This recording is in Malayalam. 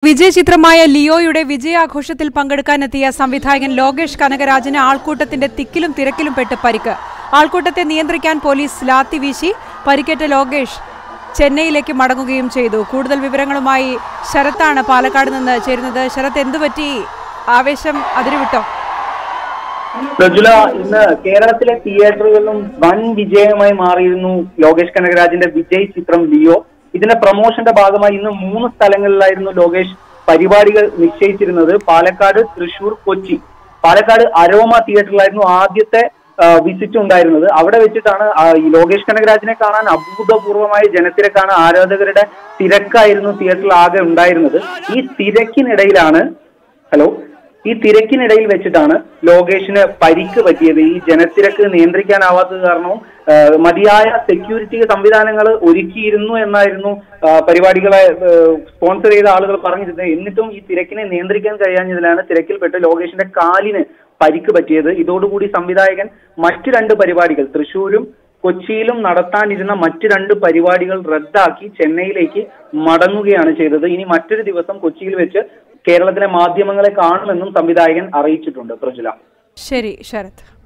വിജയ ചിത്രമായ ലിയോയുടെ വിജയാഘോഷത്തിൽ പങ്കെടുക്കാനെത്തിയ സംവിധായകൻ ലോകേഷ് കനകരാജന് ആൾക്കൂട്ടത്തിന്റെ തിക്കിലും തിരക്കിലും പെട്ട് പരിക്ക് ആൾക്കൂട്ടത്തെ നിയന്ത്രിക്കാൻ പോലീസ് ലാത്തി വീശി പരിക്കേറ്റ ലോകേഷ് ചെന്നൈയിലേക്ക് മടങ്ങുകയും ചെയ്തു കൂടുതൽ വിവരങ്ങളുമായി ശരത്താണ് പാലക്കാട് നിന്ന് ചേരുന്നത് ശരത് എന്തുപറ്റി ആവേശം അതിരുവിട്ടോ പ്രജുല ഇന്ന് കേരളത്തിലെ തിയേറ്ററുകളിലും വൻ വിജയമായി മാറിയിരുന്നു ലോകേഷ് കനകരാജിന്റെ വിജയ് ചിത്രം ലിയോ ഇതിന്റെ പ്രൊമോഷന്റെ ഭാഗമായി ഇന്ന് മൂന്ന് സ്ഥലങ്ങളിലായിരുന്നു ലോകേഷ് പരിപാടികൾ നിശ്ചയിച്ചിരുന്നത് പാലക്കാട് തൃശൂർ കൊച്ചി പാലക്കാട് അരോമ തിയേറ്ററിലായിരുന്നു ആദ്യത്തെ വിസിറ്റ് ഉണ്ടായിരുന്നത് അവിടെ വെച്ചിട്ടാണ് ആ, ഈ ലോകേഷ് കനകരാജിനെ കാണാൻ അഭൂതപൂർവമായ ജനത്തിരക്കാണ് ആരാധകരുടെ തിരക്കായിരുന്നു തിയേറ്ററിൽ ആകെ ഉണ്ടായിരുന്നത് ഈ തിരക്കിനിടയിലാണ് ഹലോ ഈ തിരക്കിനിടയിൽ വെച്ചിട്ടാണ് ലോകേഷിന് പരിക്ക് പറ്റിയത് ഈ ജനത്തിരക്ക് നിയന്ത്രിക്കാനാവാത്തത് കാരണവും ആ, മതിയായ സെക്യൂരിറ്റി സംവിധാനങ്ങൾ ഒരുക്കിയിരുന്നു എന്നായിരുന്നു ആ, പരിപാടികളെ സ്പോൺസർ ചെയ്ത ആളുകൾ പറഞ്ഞിരുന്നത് എന്നിട്ടും ഈ തിരക്കിനെ നിയന്ത്രിക്കാൻ കഴിയാഞ്ഞതിലാണ് തിരക്കിൽപ്പെട്ട് ലോകേഷിന്റെ കാലിന് പരിക്ക് പറ്റിയത് ഇതോടുകൂടി സംവിധായകൻ മറ്റു രണ്ട് പരിപാടികൾ തൃശൂരും കൊച്ചിയിലും നടത്താനിരുന്ന മറ്റു രണ്ട് പരിപാടികൾ റദ്ദാക്കി ചെന്നൈയിലേക്ക് മടങ്ങുകയാണ് ചെയ്തത് ഇനി മറ്റൊരു ദിവസം കൊച്ചിയിൽ വെച്ച് കേരളത്തിലെ മാധ്യമങ്ങളെ കാണുമെന്നും സംവിധായകൻ അറിയിച്ചിട്ടുണ്ട് പ്രജുല ശരി ശരത്